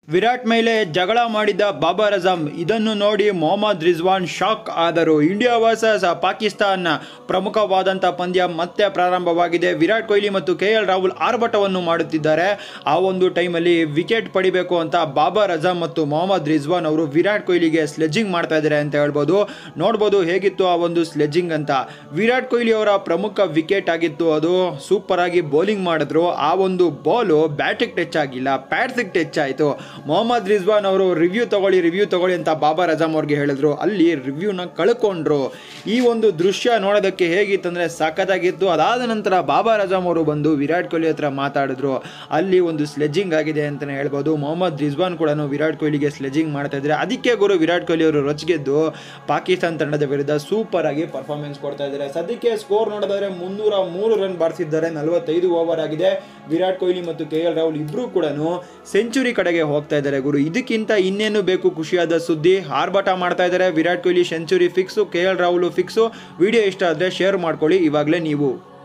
ವಿರಾಟ್ ಮೇಲೆ ಜಗಳ ಮಾಡಿದ ಬಾಬರ್ ಅಜಮ್ ಇದನ್ನು ನೋಡಿ ಮೊಹಮ್ಮದ್ ರಿಜ್ವಾನ್ ಶಾಕ್ ಆದರು ಇಂಡಿಯಾ ವರ್ಸಸ್ ಪಾಕಿಸ್ತಾನ ಪ್ರಮುಖವಾದಂಥ ಪಂದ್ಯ ಮತ್ತೆ ಪ್ರಾರಂಭವಾಗಿದೆ ವಿರಾಟ್ ಕೊಹ್ಲಿ ಮತ್ತು ಕೆ ಎಲ್ ರಾಹುಲ್ ಆರ್ಭಟವನ್ನು ಮಾಡುತ್ತಿದ್ದಾರೆ ಆ ಒಂದು ಟೈಮಲ್ಲಿ ವಿಕೆಟ್ ಪಡಿಬೇಕು ಅಂತ ಬಾಬರ್ ಅಜಮ್ ಮತ್ತು ಮೊಹಮ್ಮದ್ ರಿಜ್ವಾನ್ ಅವರು ವಿರಾಟ್ ಕೊಹ್ಲಿಗೆ ಸ್ಲೆಡ್ಜಿಂಗ್ ಮಾಡ್ತಾ ಇದ್ದಾರೆ ಅಂತ ಹೇಳ್ಬೋದು ನೋಡ್ಬೋದು ಹೇಗಿತ್ತು ಆ ಒಂದು ಸ್ಲೆಡ್ಜಿಂಗ್ ಅಂತ ವಿರಾಟ್ ಕೊಹ್ಲಿ ಅವರ ಪ್ರಮುಖ ವಿಕೆಟ್ ಆಗಿತ್ತು ಅದು ಸೂಪರ್ ಆಗಿ ಬೌಲಿಂಗ್ ಮಾಡಿದ್ರು ಆ ಒಂದು ಬಾಲು ಬ್ಯಾಟಿಗೆ ಟಚ್ ಆಗಿಲ್ಲ ಪ್ಯಾಡ್ಸಿಗೆ ಟಚ್ ಆಯಿತು ಮೊಹಮ್ಮದ್ ರಿಜ್ವಾನ್ ಅವರು ರಿವ್ಯೂ ತಗೊಳ್ಳಿ ರಿವ್ಯೂ ತಗೊಳ್ಳಿ ಅಂತ ಬಾಬರ್ ಅಜಮ್ ಅವ್ರಿಗೆ ಹೇಳಿದ್ರು ಅಲ್ಲಿ ರಿವ್ಯೂನ ಕಳ್ಕೊಂಡ್ರು ಈ ಒಂದು ದೃಶ್ಯ ನೋಡೋದಕ್ಕೆ ಹೇಗಿತ್ತಂದ್ರೆ ಸಖತ್ತಾಗಿತ್ತು ಅದಾದ ನಂತರ ಬಾಬರ್ ಅಜಮ್ ಅವರು ಬಂದು ವಿರಾಟ್ ಕೊಹ್ಲಿ ಹತ್ರ ಮಾತಾಡಿದ್ರು ಅಲ್ಲಿ ಒಂದು ಸ್ಲೆಡ್ಜಿಂಗ್ ಆಗಿದೆ ಅಂತಲೇ ಹೇಳ್ಬೋದು ಮೊಹಮ್ಮದ್ ರಿಜ್ವಾನ್ ಕೂಡ ವಿರಾಟ್ ಕೊಹ್ಲಿಗೆ ಸ್ಲೆಡ್ಜಿಂಗ್ ಮಾಡ್ತಾ ಇದ್ದಾರೆ ಅದಕ್ಕೆ ಗುರು ವಿರಾಟ್ ಕೊಹ್ಲಿ ಅವರು ರೊಚ್ಗೆದ್ದು ಪಾಕಿಸ್ತಾನ ತಂಡದ ವಿರುದ್ಧ ಸೂಪರ್ ಆಗಿ ಪರ್ಫಾರ್ಮೆನ್ಸ್ ಕೊಡ್ತಾ ಇದ್ದಾರೆ ಸದ್ಯಕ್ಕೆ ಸ್ಕೋರ್ ನೋಡೋದಾದ್ರೆ ಮುನ್ನೂರ ಮೂರು ರನ್ ಬಾರಿಸಿದ್ದಾರೆ ನಲವತ್ತೈದು ಓವರ್ ಆಗಿದೆ ವಿರಾಟ್ ಕೊಹ್ಲಿ ಮತ್ತು ಕೆ ಎಲ್ ರಾಹುಲ್ ಇಬ್ರು ಕೂಡ ಸೆಂಚುರಿ ಕಡೆಗೆ ಹೋಗ್ತಾ ಇದ್ದಾರೆ ಗುರು ಇದಕ್ಕಿಂತ ಇನ್ನೇನು ಬೇಕು ಖುಷಿಯಾದ ಸುದ್ದಿ ಆರ್ಭಟ ಮಾಡ್ತಾ ಇದ್ದಾರೆ Virat Kohli century fix K L Rahul fix video ಇಷ್ಟ ಆದರೆ ಶೇರ್ ಮಾಡ್ಕೊಳ್ಳಿ ಇವಾಗಲೇ ನೀವು